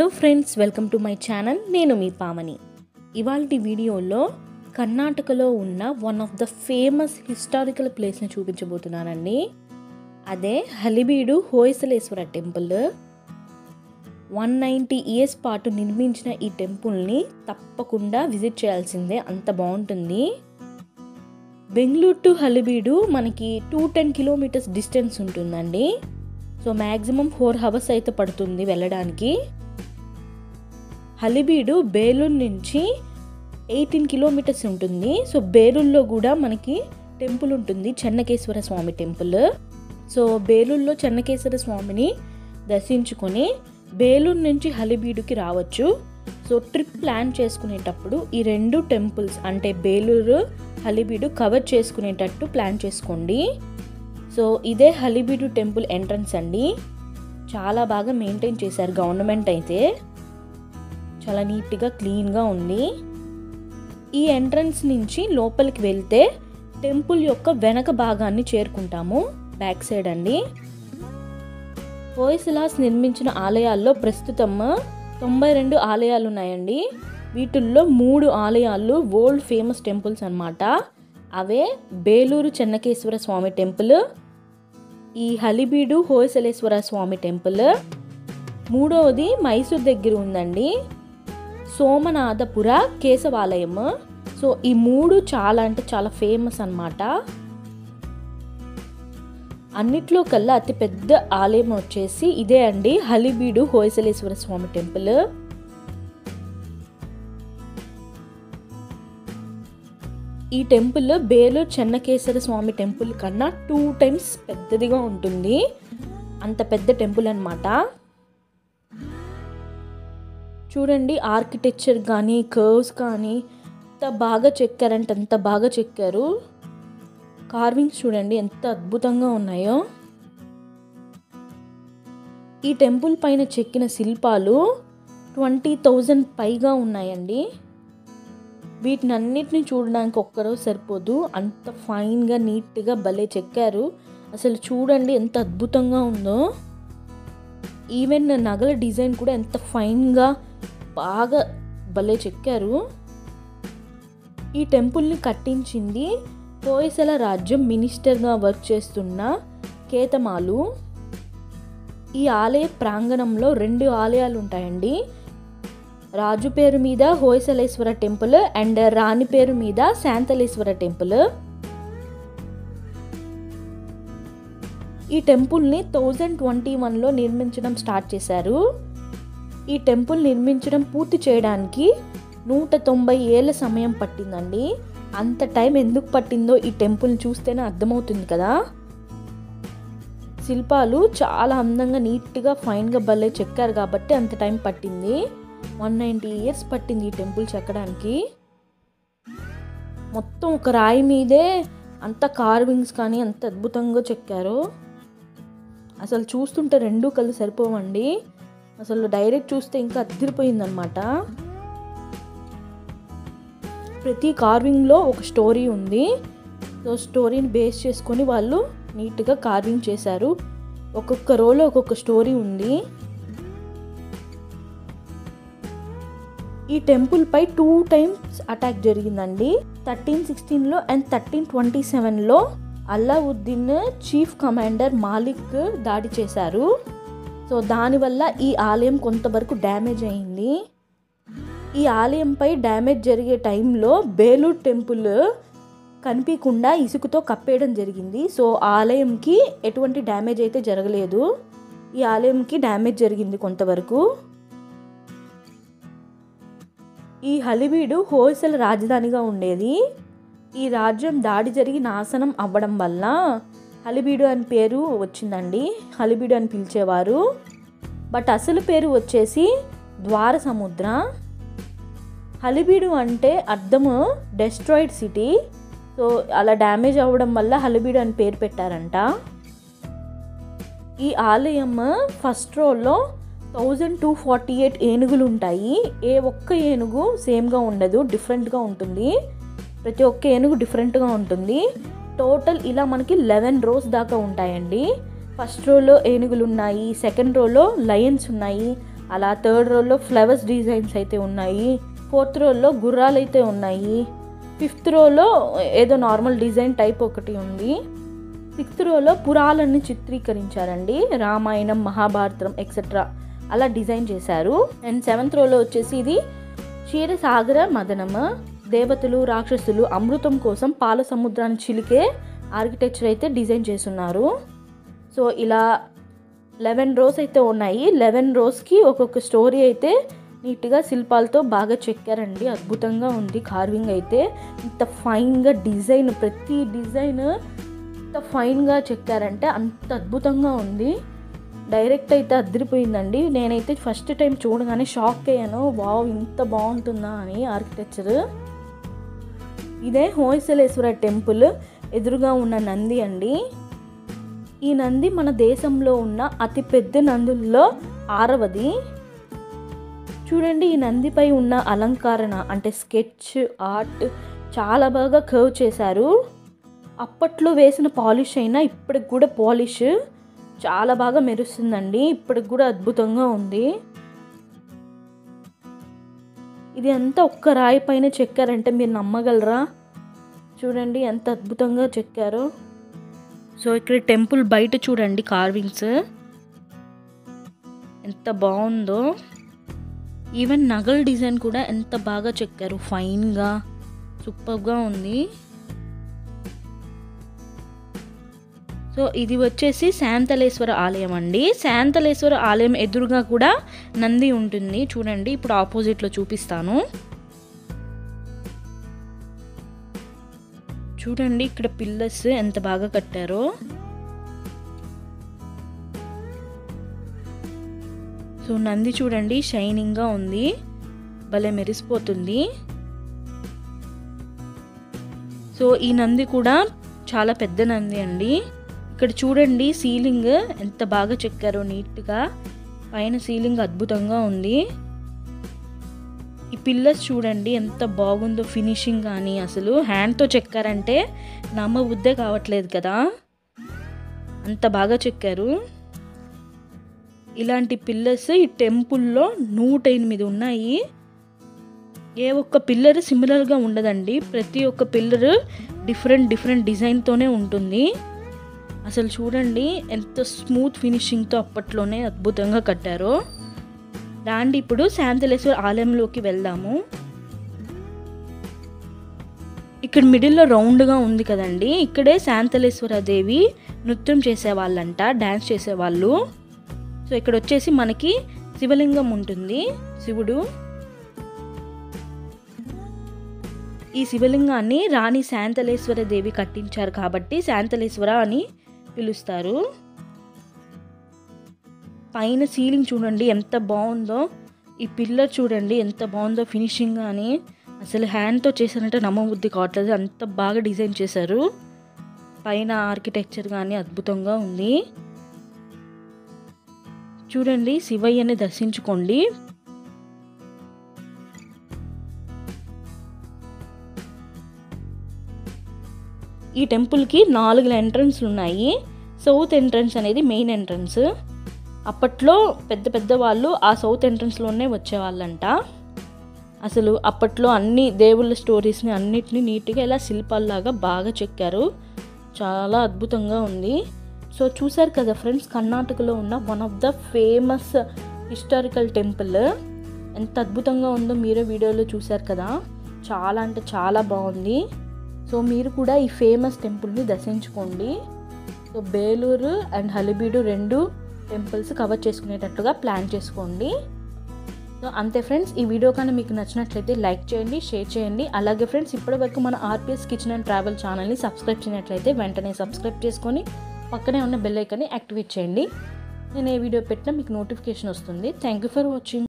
hello friends welcome to my channel నేను మీ పామని ఇవాళ వీడియోలో కర్ణాటకలో ఉన్న one of the famous historical ప్లేస్ని చూపించబోతున్నానండి అదే Halebidu Hoysaleswara temple one ninety years పాటు నిర్మించిన ఈ టెంపుల్ని తప్పకుండా విజిట్ చేయాల్సిందే అంత బాగుంటుంది బెంగళూరు టు హలిబీడు మనకి టూ టెన్ కిలోమీటర్స్ డిస్టెన్స్ ఉంటుందండి సో మ్యాక్సిమం ఫోర్ అవర్స్ అయితే పడుతుంది వెళ్ళడానికి హలిబీడు బేలూరు నుంచి ఎయిటీన్ కిలోమీటర్స్ ఉంటుంది సో బేలూరులో కూడా మనకి టెంపుల్ ఉంటుంది చెన్నకేశ్వర స్వామి టెంపుల్ సో బేలూరులో చెన్నకేశ్వర స్వామిని దర్శించుకొని బేలూరు నుంచి హలిబీడుకి రావచ్చు సో ట్రిప్ ప్లాన్ చేసుకునేటప్పుడు ఈ రెండు టెంపుల్స్ అంటే బేలూరు హలిబీడు కవర్ చేసుకునేటట్టు ప్లాన్ చేసుకోండి సో ఇదే హలిబీడు టెంపుల్ ఎంట్రన్స్ అండి చాలా బాగా మెయింటైన్ చేశారు గవర్నమెంట్ అయితే చాలా నీట్గా క్లీన్గా ఉంది ఈ ఎంట్రన్స్ నుంచి లోపలికి వెళ్తే టెంపుల్ యొక్క వెనక భాగాన్ని చేరుకుంటాము బ్యాక్ సైడ్ అండి హోయసలాస్ నిర్మించిన ఆలయాల్లో ప్రస్తుతం తొంభై రెండు ఆలయాలు ఉన్నాయండి వీటిల్లో మూడు ఆలయాలు వరల్డ్ ఫేమస్ టెంపుల్స్ అన్నమాట అవే బేలూరు చెన్నకేశ్వర స్వామి టెంపుల్ ఈ హలిబీడు హోయసలేశ్వర స్వామి టెంపుల్ మూడవది మైసూర్ దగ్గర ఉందండి సోమనాథపుర కేశవాలయం సో ఈ మూడు చాలా అంటే చాలా ఫేమస్ అన్నమాట అన్నిట్లో కల్లా అతి పెద్ద ఆలయం వచ్చేసి ఇదే అండి హలిబీడు హోయసలేశ్వర స్వామి టెంపుల్ ఈ టెంపుల్ బేలూరు చెన్నకేశ్వర స్వామి టెంపుల్ కన్నా టూ టైమ్స్ పెద్దదిగా ఉంటుంది అంత పెద్ద టెంపుల్ అనమాట చూడండి ఆర్కిటెక్చర్ కానీ కర్వ్స్ కానీ ఎంత బాగా చెక్కారంటే అంత బాగా చెక్కారు కార్వింగ్స్ చూడండి ఎంత అద్భుతంగా ఉన్నాయో ఈ టెంపుల్ పైన చెక్కిన శిల్పాలు ట్వంటీ థౌజండ్ పైగా ఉన్నాయండి వీటిని అన్నిటిని చూడడానికి ఒక్కరోజు సరిపోదు అంత ఫైన్గా నీట్గా భలే చెక్కారు అసలు చూడండి ఎంత అద్భుతంగా ఉందో ఈవెన్ నగల డిజైన్ కూడా ఎంత ఫైన్గా బాగా భలే చెక్కారు ఈ టెంపుల్ని కట్టించింది హోయసల రాజ్యం మినిస్టర్గా వర్క్ చేస్తున్న కేతమాలు ఈ ఆలయ ప్రాంగణంలో రెండు ఆలయాలు ఉంటాయండి రాజు పేరు మీద హోయసలేశ్వర టెంపుల్ అండ్ రాణి పేరు మీద శాంతలేశ్వర టెంపుల్ ఈ టెంపుల్ని థౌజండ్ ట్వంటీ వన్లో నిర్మించడం స్టార్ట్ చేశారు ఈ టెంపుల్ నిర్మించడం పూర్తి చేయడానికి నూట తొంభై ఏళ్ళ సమయం పట్టిందండి అంత టైం ఎందుకు పట్టిందో ఈ టెంపుల్ని చూస్తేనే అర్థమవుతుంది కదా శిల్పాలు చాలా అందంగా నీట్గా ఫైన్గా భలే చెక్కారు కాబట్టి అంత టైం పట్టింది వన్ నైంటీ ఇయర్స్ పట్టింది ఈ టెంపుల్ చెక్కడానికి మొత్తం ఒక రాయి మీదే అంత కార్వింగ్స్ కానీ అంత అద్భుతంగా చెక్కారు అసలు చూస్తుంటే రెండు కళ్ళు సరిపోవండి అసలు డైరెక్ట్ చూస్తే ఇంకా అదిరిపోయిందనమాట ప్రతి కార్వింగ్లో ఒక స్టోరీ ఉంది సో స్టోరీని బేస్ చేసుకొని వాళ్ళు నీట్గా కార్వింగ్ చేశారు ఒక్కొక్క రోలో ఒక్కొక్క స్టోరీ ఉంది ఈ టెంపుల్ పై టూ టైమ్స్ అటాక్ జరిగిందండి థర్టీన్ సిక్స్టీన్లో అండ్ థర్టీన్ ట్వంటీ సెవెన్లో అల్లావుద్దీన్ చీఫ్ కమాండర్ మాలిక్ దాడి చేశారు సో దానివల్ల ఈ ఆలయం కొంతవరకు డ్యామేజ్ అయింది ఈ ఆలయంపై డ్యామేజ్ జరిగే టైంలో బేలూర్ టెంపుల్ కనిపించకుండా ఇసుకతో కప్పేయడం జరిగింది సో ఆలయంకి ఎటువంటి డ్యామేజ్ అయితే జరగలేదు ఈ ఆలయంకి డ్యామేజ్ జరిగింది కొంతవరకు ఈ హలిబీడు హోల్సేల్ రాజధానిగా ఉండేది ఈ రాజ్యం దాడి జరిగి నాశనం అవ్వడం వల్ల హలిబీడు అని పేరు వచ్చిందండి హలిబీడు అని పిలిచేవారు బట్ అసలు పేరు వచ్చేసి ద్వార సముద్ర హలిబీడు అంటే అర్థము డెస్ట్రాయిడ్ సిటీ సో అలా డ్యామేజ్ అవ్వడం వల్ల హలిబీడు అని పేరు పెట్టారంట ఈ ఆలయం ఫస్ట్ రోలో థౌజండ్ టూ ఫార్టీ ఎయిట్ ఏనుగులు ఉంటాయి ఏ ఒక్క ఏనుగు సేమ్గా ఉండదు డిఫరెంట్గా ఉంటుంది ప్రతి ఒక్క ఏనుగు డిఫరెంట్గా ఉంటుంది టోటల్ ఇలా మనకి లెవెన్ రోస్ దాకా ఉంటాయండి ఫస్ట్ రోలో ఏనుగులు ఉన్నాయి సెకండ్ రోలో లయన్స్ ఉన్నాయి అలా థర్డ్ రోలో ఫ్లవర్స్ డిజైన్స్ అయితే ఉన్నాయి ఫోర్త్ రోలో గుర్రాలు అయితే ఉన్నాయి ఫిఫ్త్ రోలో ఏదో నార్మల్ డిజైన్ టైప్ ఒకటి ఉంది సిక్స్త్ రోలో పురాలన్నీ చిత్రీకరించారండి రామాయణం మహాభారతం ఎక్సెట్రా అలా డిజైన్ చేశారు అండ్ సెవెంత్ రోలో వచ్చేసి ఇది క్షీరసాగర మదనమ దేవతలు రాక్షసులు అమృతం కోసం పాల సముద్రాన్ని చిలికే ఆర్కిటెక్చర్ అయితే డిజైన్ చేస్తున్నారు సో ఇలా లెవెన్ రోస్ అయితే ఉన్నాయి లెవెన్ రోస్కి ఒక్కొక్క స్టోరీ అయితే నీట్గా శిల్పాలతో బాగా చెక్కారండి అద్భుతంగా ఉంది కార్వింగ్ అయితే ఇంత ఫైన్గా డిజైన్ ప్రతి డిజైన్ ఇంత ఫైన్గా చెక్కారంటే అంత అద్భుతంగా ఉంది డైరెక్ట్ అయితే అదిరిపోయిందండి నేనైతే ఫస్ట్ టైం చూడగానే షాక్ అయ్యాను వావ్ ఇంత బాగుంటుందా అని ఆర్కిటెక్చర్ ఇదే హోయసలేశ్వర టెంపుల్ ఎదురుగా ఉన్న నంది అండి ఈ నంది మన దేశంలో ఉన్న అతి పెద్ద నందుల్లో ఆరవది చూడండి ఈ నందిపై ఉన్న అలంకరణ అంటే స్కెచ్ ఆర్ట్ చాలా బాగా కర్వ్ చేశారు అప్పట్లో వేసిన పాలిష్ అయినా ఇప్పటికి కూడా పాలిష్ చాలా బాగా మెరుస్తుందండి ఇప్పటికి కూడా అద్భుతంగా ఉంది ఇది అంతా ఒక్క రాయి పైన చెక్కారంటే మీరు నమ్మగలరా చూడండి ఎంత అద్భుతంగా చెక్కారో సో ఇక్కడ టెంపుల్ బయట చూడండి కార్వింగ్స్ ఎంత బాగుందో ఈవెన్ నగల డిజైన్ కూడా ఎంత బాగా చెక్కారు ఫైన్గా సూపర్గా ఉంది సో ఇది వచ్చేసి శాంతలేశ్వర ఆలయం అండి శాంతలేశ్వర ఆలయం ఎదురుగా కూడా నంది ఉంటుంది చూడండి ఇప్పుడు ఆపోజిట్లో చూపిస్తాను చూడండి ఇక్కడ పిల్లర్స్ ఎంత బాగా కట్టారో సో నంది చూడండి షైనింగ్గా ఉంది భలే మెరిసిపోతుంది సో ఈ నంది కూడా చాలా పెద్ద నంది అండి ఇక్కడ చూడండి సీలింగ్ ఎంత బాగా చెక్కారో నీట్గా పైన సీలింగ్ అద్భుతంగా ఉంది ఈ పిల్లర్స్ చూడండి ఎంత బాగుందో ఫినిషింగ్ కానీ అసలు హ్యాండ్తో చెక్కారంటే నమ్మబుద్దే కావట్లేదు కదా అంత బాగా చెక్కారు ఇలాంటి పిల్లర్స్ ఈ టెంపుల్లో నూట ఎనిమిది ఉన్నాయి ఏ ఒక్క పిల్లర్ సిమిలర్గా ఉండదండి ప్రతి ఒక్క పిల్లర్ డిఫరెంట్ డిఫరెంట్ డిజైన్తోనే ఉంటుంది అసలు చూడండి ఎంత స్మూత్ ఫినిషింగ్తో అప్పట్లోనే అద్భుతంగా కట్టారో రాండి ఇప్పుడు శాంతలేశ్వర ఆలయంలోకి వెళ్దాము ఇక్కడ మిడిల్లో రౌండ్గా ఉంది కదండి ఇక్కడే శాంతలేశ్వర దేవి నృత్యం చేసేవాళ్ళంట డ్యాన్స్ చేసేవాళ్ళు సో ఇక్కడ వచ్చేసి మనకి శివలింగం ఉంటుంది శివుడు ఈ శివలింగాన్ని రాణి శాంతలేశ్వర దేవి కట్టించారు కాబట్టి శాంతలేశ్వర అని పిలుస్తారు పైన సీలింగ్ చూడండి ఎంత బాగుందో ఈ పిల్లర్ చూడండి ఎంత బాగుందో ఫినిషింగ్ కానీ అసలు హ్యాండ్తో చేశారంటే నమ్మబుద్ధి కావట్లేదు అంత బాగా డిజైన్ చేశారు పైన ఆర్కిటెక్చర్ కానీ అద్భుతంగా ఉంది చూడండి శివయ్యని దర్శించుకోండి ఈ టెంపుల్కి నాలుగు ఎంట్రన్స్లు ఉన్నాయి సౌత్ ఎంట్రన్స్ అనేది మెయిన్ ఎంట్రన్స్ అప్పట్లో పెద్ద పెద్ద వాళ్ళు ఆ సౌత్ ఎంట్రన్స్లోనే వచ్చేవాళ్ళంట అసలు అప్పట్లో అన్ని దేవుళ్ళ స్టోరీస్ని అన్నిటినీ నీట్గా ఇలా శిల్పాల్లాగా బాగా చెక్కారు చాలా అద్భుతంగా ఉంది సో చూసారు కదా ఫ్రెండ్స్ కర్ణాటకలో ఉన్న one of the famous historical temple ఎంత అద్భుతంగా ఉందో మీరే వీడియోలో చూసారు కదా చాలా అంటే చాలా బాగుంది సో మీరు కూడా ఈ ఫేమస్ టెంపుల్ని దర్శించుకోండి సో బేలూరు అండ్ హలిబీడు రెండు టెంపుల్స్ కవర్ చేసుకునేటట్టుగా ప్లాన్ చేసుకోండి సో అంతే ఫ్రెండ్స్ ఈ వీడియో కానీ మీకు నచ్చినట్లయితే లైక్ చేయండి షేర్ చేయండి అలాగే ఫ్రెండ్స్ ఇప్పటివరకు మన ఆర్పిఎస్ కిచెన్ అండ్ ట్రావెల్ ఛానల్ని సబ్స్క్రైబ్ చేయనట్లయితే వెంటనే సబ్స్క్రైబ్ చేసుకొని పక్కనే ఉన్న బెల్ ఐకాన్ని యాక్టివేట్ చేయండి నేను ఏ వీడియో పెట్టినా మీకు నోటిఫికేషన్ వస్తుంది థ్యాంక్ యూ ఫర్ వాచింగ్